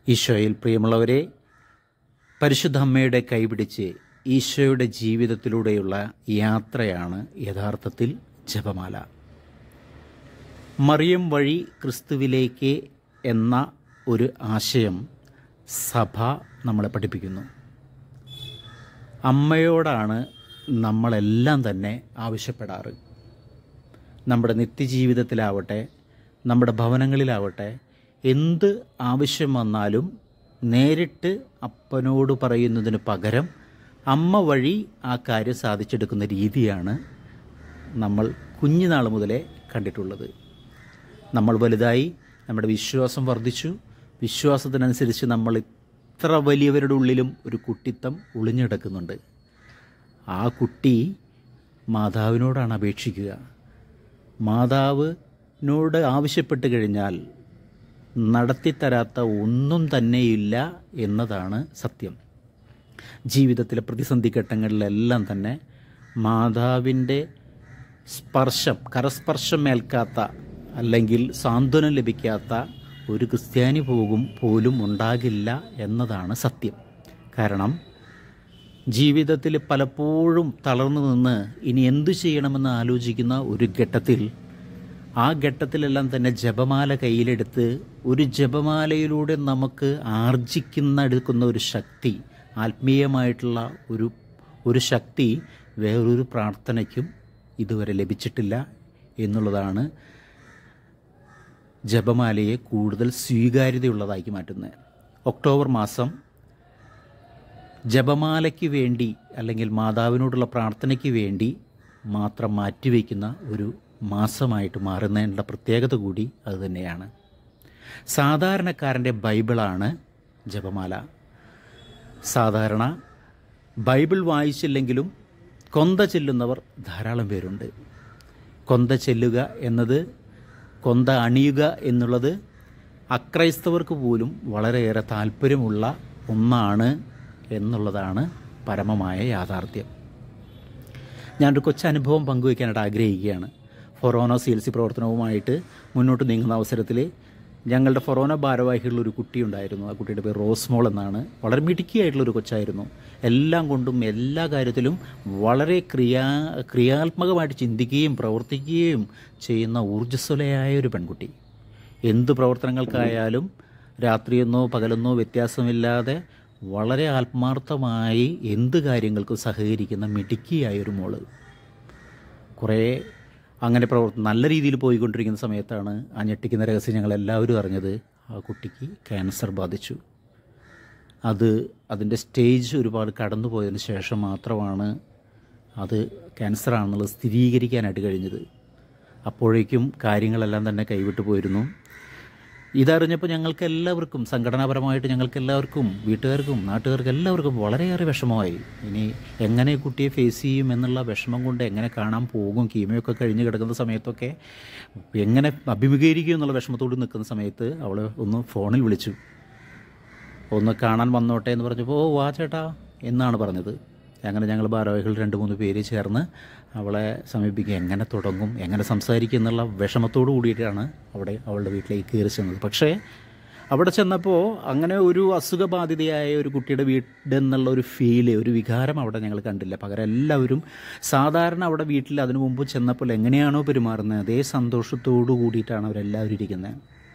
ഈശോയിൽ പ്രിയമുള്ളവരെ പരിശുദ്ധ അമ്മയുടെ കൈപിടിച്ച് ഈശോയുടെ ജീവിതത്തിലൂടെയുള്ള യാത്രയാണ് യഥാർത്ഥത്തിൽ ജപമാല മറിയം വഴി ക്രിസ്തുവിലേക്ക് എന്ന ഒരു ആശയം സഭ നമ്മളെ പഠിപ്പിക്കുന്നു അമ്മയോടാണ് നമ്മളെല്ലാം തന്നെ ആവശ്യപ്പെടാറ് നമ്മുടെ നിത്യജീവിതത്തിലാവട്ടെ നമ്മുടെ ഭവനങ്ങളിലാവട്ടെ എന്ത് ആവശ്യം വന്നാലും നേരിട്ട് അപ്പനോട് പറയുന്നതിന് പകരം അമ്മ വഴി ആ കാര്യം സാധിച്ചെടുക്കുന്ന രീതിയാണ് നമ്മൾ കുഞ്ഞുനാൾ മുതലേ കണ്ടിട്ടുള്ളത് നമ്മൾ വലുതായി നമ്മുടെ വിശ്വാസം വർദ്ധിച്ചു വിശ്വാസത്തിനനുസരിച്ച് നമ്മൾ ഇത്ര വലിയവരുടെ ഉള്ളിലും ഒരു കുട്ടിത്തം ഒളിഞ്ഞിടക്കുന്നുണ്ട് ആ കുട്ടി മാതാവിനോടാണ് അപേക്ഷിക്കുക മാതാവിനോട് ആവശ്യപ്പെട്ട് കഴിഞ്ഞാൽ നടത്തിത്തരാത്ത ഒന്നും തന്നെയില്ല എന്നതാണ് സത്യം ജീവിതത്തിലെ പ്രതിസന്ധി ഘട്ടങ്ങളിലെല്ലാം തന്നെ മാതാവിൻ്റെ സ്പർശം കരസ്പർശം ഏൽക്കാത്ത അല്ലെങ്കിൽ സാന്ത്വനം ലഭിക്കാത്ത ഒരു ക്രിസ്ത്യാനി പോകും പോലും ഉണ്ടാകില്ല എന്നതാണ് സത്യം കാരണം ജീവിതത്തിൽ പലപ്പോഴും തളർന്നു നിന്ന് ഇനി എന്തു ചെയ്യണമെന്ന് ആലോചിക്കുന്ന ഒരു ഘട്ടത്തിൽ ആ ഘട്ടത്തിലെല്ലാം തന്നെ ജപമാല കയ്യിലെടുത്ത് ഒരു ജപമാലയിലൂടെ നമുക്ക് ആർജിക്കുന്ന എടുക്കുന്ന ഒരു ശക്തി ആത്മീയമായിട്ടുള്ള ഒരു ഒരു ശക്തി വേറൊരു പ്രാർത്ഥനയ്ക്കും ഇതുവരെ ലഭിച്ചിട്ടില്ല എന്നുള്ളതാണ് ജപമാലയെ കൂടുതൽ സ്വീകാര്യതയുള്ളതാക്കി മാറ്റുന്നത് ഒക്ടോബർ മാസം ജപമാലയ്ക്ക് വേണ്ടി അല്ലെങ്കിൽ മാതാവിനോടുള്ള പ്രാർത്ഥനയ്ക്ക് വേണ്ടി മാത്രം മാറ്റിവെക്കുന്ന ഒരു മാസമായിട്ട് മാറുന്നതിനുള്ള പ്രത്യേകത കൂടി അതുതന്നെയാണ് സാധാരണക്കാരൻ്റെ ബൈബിളാണ് ജപമാല സാധാരണ ബൈബിൾ വായിച്ചില്ലെങ്കിലും കൊന്ത ചെല്ലുന്നവർ ധാരാളം പേരുണ്ട് കൊന്ത ചെല്ലുക എന്നത് കൊന്ത അണിയുക എന്നുള്ളത് അക്രൈസ്തവർക്ക് പോലും വളരെയേറെ താല്പര്യമുള്ള ഒന്നാണ് എന്നുള്ളതാണ് പരമമായ യാഥാർത്ഥ്യം ഞാനൊരു കൊച്ചനുഭവം പങ്കുവയ്ക്കാനായിട്ട് ആഗ്രഹിക്കുകയാണ് ഫൊറോന സി എൽ സി പ്രവർത്തനവുമായിട്ട് മുന്നോട്ട് നീങ്ങുന്ന അവസരത്തിൽ ഞങ്ങളുടെ ഫൊറോന ഭാരവാഹികളിൽ ഒരു കുട്ടി ഉണ്ടായിരുന്നു ആ കുട്ടിയുടെ പേര് റോസ്മോൾ എന്നാണ് വളരെ മിടുക്കിയായിട്ടുള്ളൊരു കൊച്ചായിരുന്നു എല്ലാം കൊണ്ടും എല്ലാ കാര്യത്തിലും വളരെ ക്രിയാ ക്രിയാത്മകമായിട്ട് ചിന്തിക്കുകയും പ്രവർത്തിക്കുകയും ചെയ്യുന്ന ഊർജ്ജസ്വലയായ ഒരു പെൺകുട്ടി എന്ത് പ്രവർത്തനങ്ങൾക്കായാലും രാത്രിയെന്നോ പകലെന്നോ വ്യത്യാസമില്ലാതെ വളരെ ആത്മാർത്ഥമായി എന്ത് കാര്യങ്ങൾക്കും സഹകരിക്കുന്ന മിടുക്കിയായ ഒരു മോള് കുറേ അങ്ങനെ പ്രവർത്തനം നല്ല രീതിയിൽ പോയിക്കൊണ്ടിരിക്കുന്ന സമയത്താണ് ആ ഞെട്ടിക്കുന്ന രഹസ്യം ഞങ്ങൾ എല്ലാവരും അറിഞ്ഞത് ആ കുട്ടിക്ക് ക്യാൻസർ ബാധിച്ചു അത് അതിൻ്റെ സ്റ്റേജ് ഒരുപാട് കടന്നു പോയതിന് ശേഷം മാത്രമാണ് അത് ക്യാൻസർ ആണെന്നുള്ളത് സ്ഥിരീകരിക്കാനായിട്ട് കഴിഞ്ഞത് അപ്പോഴേക്കും കാര്യങ്ങളെല്ലാം തന്നെ കൈവിട്ടു പോയിരുന്നു ഇതറിഞ്ഞപ്പോൾ ഞങ്ങൾക്ക് എല്ലാവർക്കും സംഘടനാപരമായിട്ട് ഞങ്ങൾക്ക് എല്ലാവർക്കും വീട്ടുകാർക്കും നാട്ടുകാർക്കും എല്ലാവർക്കും വളരെയേറെ വിഷമമായി ഇനി എങ്ങനെ ഈ കുട്ടിയെ ഫേസ് ചെയ്യും എന്നുള്ള വിഷമം കൊണ്ട് എങ്ങനെ കാണാൻ പോകും കീമയൊക്കെ കഴിഞ്ഞ് കിടക്കുന്ന സമയത്തൊക്കെ എങ്ങനെ അഭിമുഖീകരിക്കും എന്നുള്ള വിഷമത്തോട് നിൽക്കുന്ന സമയത്ത് അവൾ ഒന്ന് ഫോണിൽ വിളിച്ചു ഒന്ന് കാണാൻ വന്നോട്ടെ എന്ന് പറഞ്ഞപ്പോൾ ഓ വാ ചേട്ടാ എന്നാണ് പറഞ്ഞത് അങ്ങനെ ഞങ്ങൾ ഭാരവാഹികൾ രണ്ട് മൂന്ന് പേര് ചേർന്ന് അവളെ സമീപിക്കുക എങ്ങനെ തുടങ്ങും എങ്ങനെ സംസാരിക്കും എന്നുള്ള വിഷമത്തോടു കൂടിയിട്ടാണ് അവിടെ അവളുടെ വീട്ടിലേക്ക് കയറി ചെന്നത് പക്ഷേ അവിടെ ചെന്നപ്പോൾ അങ്ങനെ ഒരു അസുഖബാധിതയായ ഒരു കുട്ടിയുടെ വീട് എന്നുള്ള ഒരു ഫീല് ഒരു വികാരം അവിടെ ഞങ്ങൾ കണ്ടില്ല പകരം എല്ലാവരും സാധാരണ അവിടെ വീട്ടിൽ അതിനു മുമ്പ് ചെന്നപ്പോൾ എങ്ങനെയാണോ പെരുമാറുന്നത് അതേ സന്തോഷത്തോടു കൂടിയിട്ടാണ് അവരെല്ലാവരും ഇരിക്കുന്നത്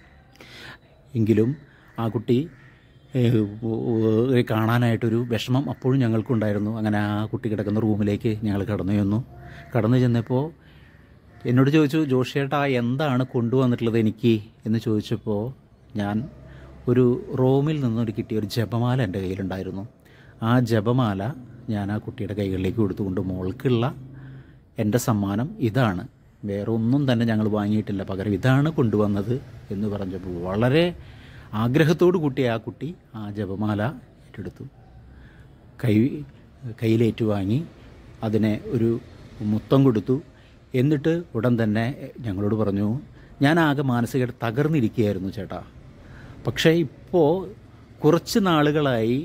എങ്കിലും ആ കുട്ടി ഏഹ്, ഏഹ്, കാണാനായിട്ടൊരു വിഷമം അപ്പോഴും ഞങ്ങൾക്കുണ്ടായിരുന്നു അങ്ങനെ ആ കുട്ടി കിടക്കുന്ന റൂമിലേക്ക് ഞങ്ങൾ കടന്നു ചെന്നു കടന്നു ചെന്നപ്പോൾ എന്നോട് ചോദിച്ചു ജോഷിയേട്ടാ എന്താണ് കൊണ്ടുവന്നിട്ടുള്ളത് എനിക്ക് എന്ന് ചോദിച്ചപ്പോൾ ഞാൻ ഒരു റോമിൽ നിന്നൊരു കിട്ടിയ ഒരു ജപമാല എൻ്റെ കയ്യിലുണ്ടായിരുന്നു ആ ജപമാല ഞാൻ ആ കുട്ടിയുടെ കൈകളിലേക്ക് കൊടുത്തുകൊണ്ട് മോൾക്കുള്ള എൻ്റെ സമ്മാനം ഇതാണ് വേറെ ഒന്നും തന്നെ ഞങ്ങൾ വാങ്ങിയിട്ടില്ല പകരം ഇതാണ് കൊണ്ടുവന്നത് എന്ന് പറഞ്ഞപ്പോൾ വളരെ ആഗ്രഹത്തോടു കൂട്ടി ആ കുട്ടി ആ ജപമാല ഏറ്റെടുത്തു കൈ കയ്യിലേറ്റു വാങ്ങി അതിനെ ഒരു മുത്തം കൊടുത്തു എന്നിട്ട് ഉടൻ തന്നെ ഞങ്ങളോട് പറഞ്ഞു ഞാൻ ആകെ മാനസികമായിട്ട് തകർന്നിരിക്കുകയായിരുന്നു ചേട്ടാ പക്ഷേ ഇപ്പോൾ കുറച്ച് നാളുകളായി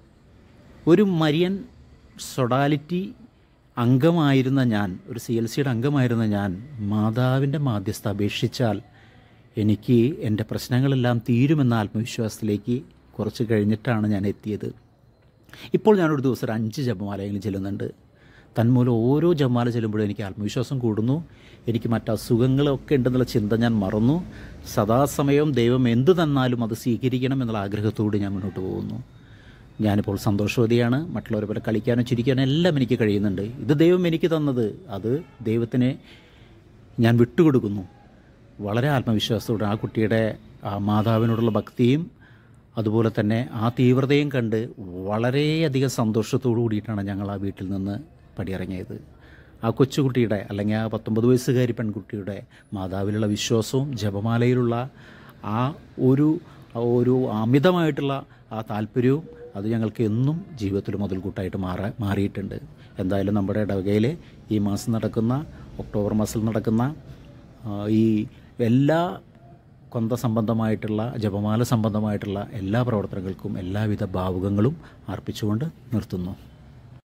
ഒരു മരിയൻ സൊഡാലിറ്റി അംഗമായിരുന്ന ഞാൻ ഒരു സി എൽ സിയുടെ അംഗമായിരുന്ന ഞാൻ മാതാവിൻ്റെ മാധ്യസ്ഥ അപേക്ഷിച്ചാൽ എനിക്ക് എൻ്റെ പ്രശ്നങ്ങളെല്ലാം തീരുമെന്ന ആത്മവിശ്വാസത്തിലേക്ക് കുറച്ച് കഴിഞ്ഞിട്ടാണ് ഞാൻ എത്തിയത് ഇപ്പോൾ ഞാനൊരു ദിവസം ഒരു അഞ്ച് ജപമാലയെങ്കിലും ചെല്ലുന്നുണ്ട് തന്മൂലം ഓരോ ജപമാല ചെല്ലുമ്പോഴും എനിക്ക് ആത്മവിശ്വാസം കൂടുന്നു എനിക്ക് മറ്റ് അസുഖങ്ങളൊക്കെ ഉണ്ടെന്നുള്ള ചിന്ത ഞാൻ മറന്നു സദാസമയം ദൈവം എന്ത് തന്നാലും അത് സ്വീകരിക്കണം എന്നുള്ള ആഗ്രഹത്തോട് ഞാൻ മുന്നോട്ട് പോകുന്നു ഞാനിപ്പോൾ സന്തോഷവതിയാണ് മറ്റുള്ളവരെ പോലെ കളിക്കാനും ചിരിക്കാനും എല്ലാം എനിക്ക് കഴിയുന്നുണ്ട് ഇത് ദൈവം എനിക്ക് തന്നത് അത് ദൈവത്തിന് ഞാൻ വിട്ടുകൊടുക്കുന്നു വളരെ ആത്മവിശ്വാസത്തോടെ ആ കുട്ടിയുടെ ആ മാതാവിനോടുള്ള ഭക്തിയും അതുപോലെ തന്നെ ആ തീവ്രതയും കണ്ട് വളരെയധികം സന്തോഷത്തോടു കൂടിയിട്ടാണ് ഞങ്ങൾ ആ വീട്ടിൽ നിന്ന് പടിയിറങ്ങിയത് ആ കൊച്ചുകുട്ടിയുടെ അല്ലെങ്കിൽ ആ പത്തൊമ്പത് വയസ്സുകാരി പെൺകുട്ടിയുടെ മാതാവിലുള്ള വിശ്വാസവും ജപമാലയിലുള്ള ആ ഒരു ആ ഒരു അമിതമായിട്ടുള്ള ആ താല്പര്യവും അത് ഞങ്ങൾക്ക് എന്നും ജീവിതത്തിൽ മുതൽക്കൂട്ടായിട്ട് മാറാ മാറിയിട്ടുണ്ട് എന്തായാലും നമ്മുടെ ഇടവകയിൽ ഈ മാസം നടക്കുന്ന ഒക്ടോബർ മാസത്തിൽ നടക്കുന്ന ആ, ഈ എല്ലാ കൊന്ത സംബന്ധമായിട്ടുള്ള ജപമാല സംബന്ധമായിട്ടുള്ള എല്ലാ പ്രവർത്തനങ്ങൾക്കും എല്ലാവിധ ഭാവുകങ്ങളും അർപ്പിച്ചുകൊണ്ട് നിർത്തുന്നു